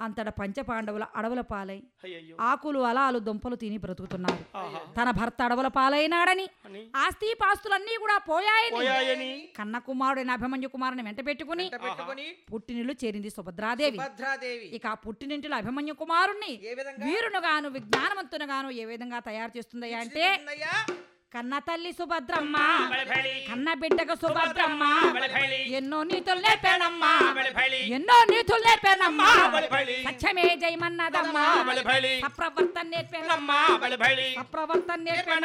అంతట పంచపాండవుల అడవుల పాలై అయ్యయ్యో ఆకులు అలాలు దుంపలు తిని బ్రతుకుతున్నారు ఆహా. తన భర్త అడవుల పాలైనాడని అని ఆస్తి పాస్తులన్నీ కూడా పోయాయని పోయాయని కన్న కుమారుడైన అభిమన్యు కుమారుని వెంట పెట్టుకుని వెంట పెట్టుకొని పుట్టినిల్లు చేరింది సుభద్రాదేవి భద్రాదేవి ఇక ఆ పుట్టినింటిలో అభిమన్యు కుమారుణ్ణి ఏ విధంగా వీరునుగాను విజ్ఞానవంతునుగాను ఏ విధంగా తయారు చేస్తుందయ్యా అంటే ఉందయ్యా? కన్న తల్లి సుభద్రమ్మ బలిఫలి కన్న బిడ్డకు సుభద్రమ్మ బలిఫలి ఎన్నో నీతులు లేపానమ్మా బలిఫలి ఎన్నో నీతులు లేపానమ్మా బలిఫలి సత్యమే జయమన్నదమ్మా బలిఫలి సప్రవర్తన నేర్పానమ్మా బలిఫలి సప్రవర్తన నేర్పాను